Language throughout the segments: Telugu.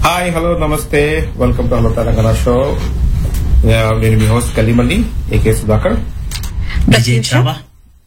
హాయ్ హలో నమస్తే welcome to hello Telangana show నేను మీ host Kalimalli AK Sudhakar Vijay Chava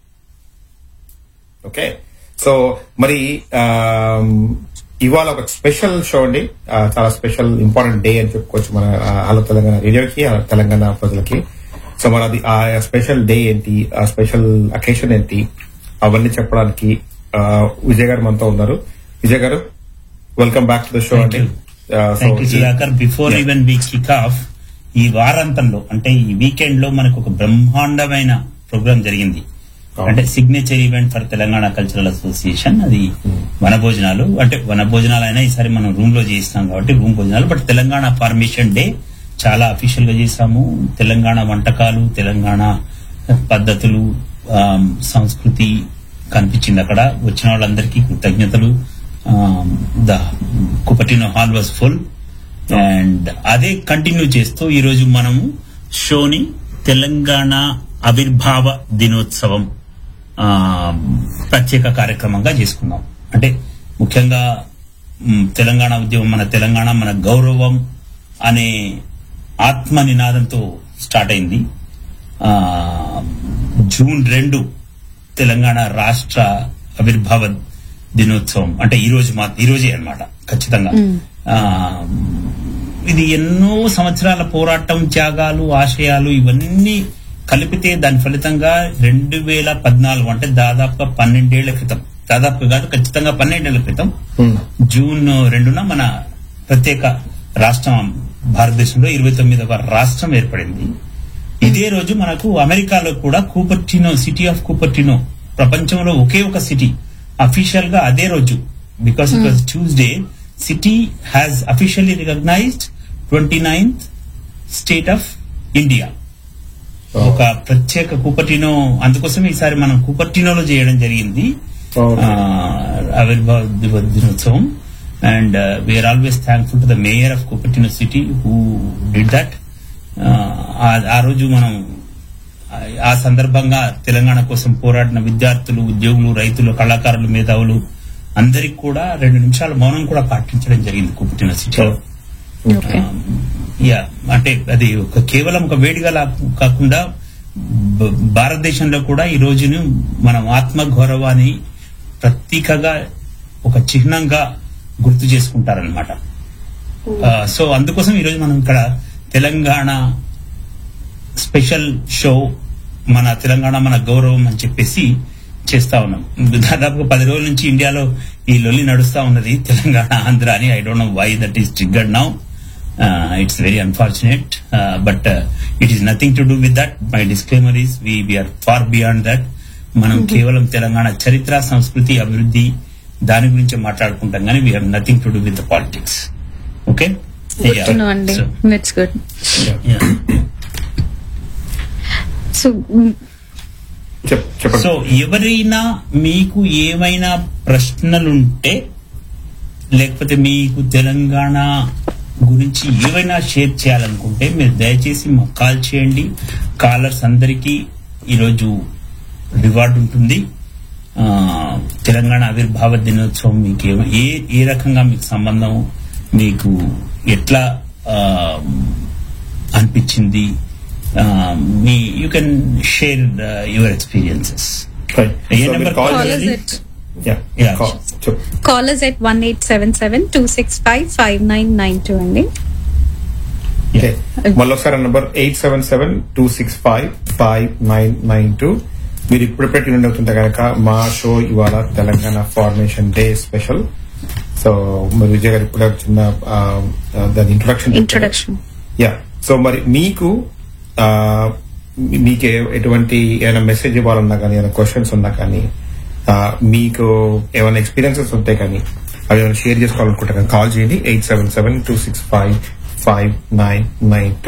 okay so మరి ఆమ్, ఇవాళ ఒక స్పెషల్ షో అండి ఆ, చాలా స్పెషల్ ఇంపార్టెంట్ డే అని చెప్పుకోవచ్చు మన ఆ, హలో తెలంగాణ రేడియోకి ఆ, తెలంగాణ ప్రజలకి సో మరి అది ఆ స్పెషల్ డే ఏంటి ఆ స్పెషల్ అకేషన్ ఏంటి అవన్నీ చెప్పడానికి ఆ, విజయ్ గారు మనతో ఉన్నారు విజయ్ గారు welcome back to the show Thank అండి you. Thank you Sudhakar before Yeah. Even we kick off ఈ వారాంతంలో అంటే ఈ వీకెండ్ లో మనకు ఒక బ్రహ్మాండమైన ప్రోగ్రామ్ జరిగింది Oh. అంటే signature event for Telangana cultural association అది వన భోజనాలు అంటే వన భోజనాలు అయినా ఈసారి మనం రూమ్ లో చేస్తాం కాబట్టి రూమ్ భోజనాలు బట్ తెలంగాణ ఫార్మేషన్ డే చాలా అఫీషియల్ గా చేశాము తెలంగాణ వంటకాలు తెలంగాణ పద్ధతులు ఆమ్, సంస్కృతి కనిపించింది అక్కడ వచ్చిన వాళ్ళందరికీ కృతజ్ఞతలు the Cupertino hall was full and అదే కంటిన్యూ చేస్తూ ఈ రోజు మనము షోని తెలంగాణ ఆవిర్భావ దినోత్సవం ఆ, ప్రత్యేక కార్యక్రమంగా చేసుకున్నాం అంటే ముఖ్యంగా మ్, తెలంగాణ ఉద్యమం మన తెలంగాణ మన గౌరవం అనే ఆత్మ నినాదంతో స్టార్ట్ అయింది ఆ, జూన్ రెండు తెలంగాణ రాష్ట్ర ఆవిర్భావ దినోత్సవం అంటే ఈ రోజు మా ఈ రోజే అనమాట ఖచ్చితంగా ఆ, ఇది ఎన్నో సంవత్సరాల పోరాటం త్యాగాలు ఆశయాలు ఇవన్నీ కలిపితే దాని ఫలితంగా రెండు వేల పద్నాలుగు అంటే దాదాపుగా పన్నెండేళ్ల క్రితం దాదాపుగా కాదు ఖచ్చితంగా పన్నెండేళ్ల క్రితం జూన్ రెండున మన ప్రత్యేక రాష్ట్రం భారతదేశంలో ఇరవై తొమ్మిదవ రాష్ట్రం ఏర్పడింది ఇదే రోజు మనకు అమెరికాలో కూడా కూపర్టినో సిటీ ఆఫ్ కూపర్టినో ప్రపంచంలో ఒకే ఒక సిటీ అఫీషియల్ గా అదే రోజు because it was Tuesday city has officially recognised twenty ninth state of India ఒక ప్రత్యేక కూపర్టినో అందుకోసం ఈసారి మనం కూపర్టినోలో చేయడం జరిగింది Okay. ఆ, ఆవిర్భావ దివ- దినోత్సవం and we are always thankful to the mayor of Cupertino city who did that ఆ రోజు మనం ఆ- ఆ సందర్భంగా తెలంగాణ కోసం పోరాడిన విద్యార్థులు ఉద్యోగులు రైతులు కళాకారులు మేధావులు అందరికి కూడా రెండు నిమిషాల మౌనం కూడా పాటించడం జరిగింది కూపర్టినో సిటీలో ఓకే యా అంటే అది ఒక కేవలం ఒక వేడిగా లా- కాకుండా బ- భారతదేశంలో కూడా ఈ రోజును మనం ఆత్మ గౌరవాన్ని ప్రతీకగా ఒక చిహ్నంగా గుర్తు చేసుకుంటారనమాట సో అందుకోసం ఈ రోజు మనం ఇక్కడ తెలంగాణ స్పెషల్ షో మన తెలంగాణ మన గౌరవం అని చెప్పేసి చేస్తా ఉన్నాం దాదాపుగా పది రోజుల నుంచి ఇండియాలో ఈ లొల్లి నడుస్తా ఉన్నది తెలంగాణ ఆంధ్ర అని I don't know why that is triggered now it's very unfortunate but it is nothing to do with that my disclaimer is we are far beyond that మనం కేవలం తెలంగాణ చరిత్ర సంస్కృతి అభివృద్ధి దాని గురించి మాట్లాడుకుంటాం కానీ we have nothing to do with the politics okay good to know అండి ఇట్స్ గుడ్ సో చెప్- చెప్పండి సో ఎవరైనా మీకు ఏమైనా ప్రశ్నలుంటే లేకపోతే మీకు తెలంగాణ గురించి ఏవైనా షేర్ చేయాలనుకుంటే మీరు దయచేసి మాకు కాల్ చేయండి కాలర్స్ అందరికీ ఈరోజు రివార్డు ఉంటుంది ఆ, తెలంగాణ ఆవిర్భావ దినోత్సవం మీకు ఏమ- ఏ ఏ రకంగా మీకు సంబంధం మీకు ఎట్లా ఆ, అనిపించింది ఆ, మీ you can share your experiences Fine. ఏ So, నెంబర్ మీరు call కాల్ Call us చేయండి. at Yeah, Yeah. call. చెప్పు. Call us at one eight seven seven two six five five nine nine two అండి Okay. మళ్ళీ ఒకసారి number eight seven seven two six five five nine nine two మీరు ఇప్పుడు పెట్టి నుండి అవుతుంటే కనుక మా షో ఇవాళ Telangana formation day special so మరి విజయ్ గారు ఇప్పుడే ఒక చిన్న ఆ, ఆ, దాని ఇంట్రొడక్షన్ ఇంట్రొడక్షన్ యా సో మరి మీకు ఆ, మీ- మీకు ఏ- ఎటువంటి ఏమైనా మెసేజ్ ఇవ్వాలన్నా కానీ ఏమైనా క్వశ్చన్స్ ఉన్నా కానీ ఆ, మీకు ఏమైనా ఎక్స్పీరియన్సెస్ ఉంటే కానీ అవి ఏమైనా షేర్ చేసుకోవాలనుకుంటే కానీ కాల్ చేయండి eight seven seven two six five five nine nine